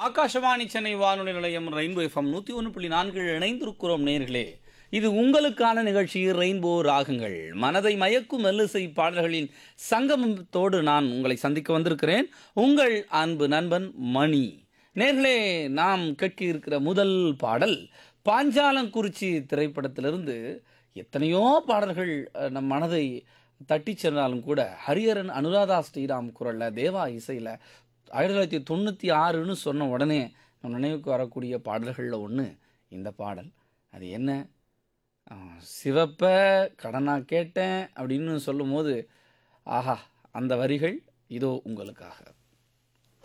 ஆகாஷவாணி சென்னை வானொலி நிலையம் rainbow FM நூற்றி ஒன்று புள்ளி நான்கு இணைந்திருக்கிறோம் நேர்களே இது உங்களுக்கான நிகழ்ச்சி ரெயின்போ ராகங்கள் மனதை மயக்கும் மெல்லிசை பாடல்களின் சங்கமத்தோடு நான் உங்களை சந்திக்க வந்திருக்கிறேன் உங்கள் அன்பு நண்பன் மணி நேர்களே நாம் கேட்க இருக்கிற முதல் பாடல் பாஞ்சாலங்குறிச்சி திரைப்படத்திலிருந்து எத்தனையோ பாடல்கள் அஹ், நம் மனதை தட்டிச் சென்றாலும் கூட ஹரிஹரன் அனுராதா ஸ்ரீராம் குரலில் தேவா இசையில் ஆயிரத்தி தொள்ளாயிரத்தி தொண்ணூற்றி ஆறுன்னு சொன்ன உடனே நம் நினைவுக்கு வரக்கூடிய பாடல்களில் ஒன்று இந்த பாடல் அது என்ன ஆ, சிவப்ப கடனா கேட்டேன் அப்படின்னு சொல்லும்போது ஆஹா அந்த வரிகள் இதோ உங்களுக்காக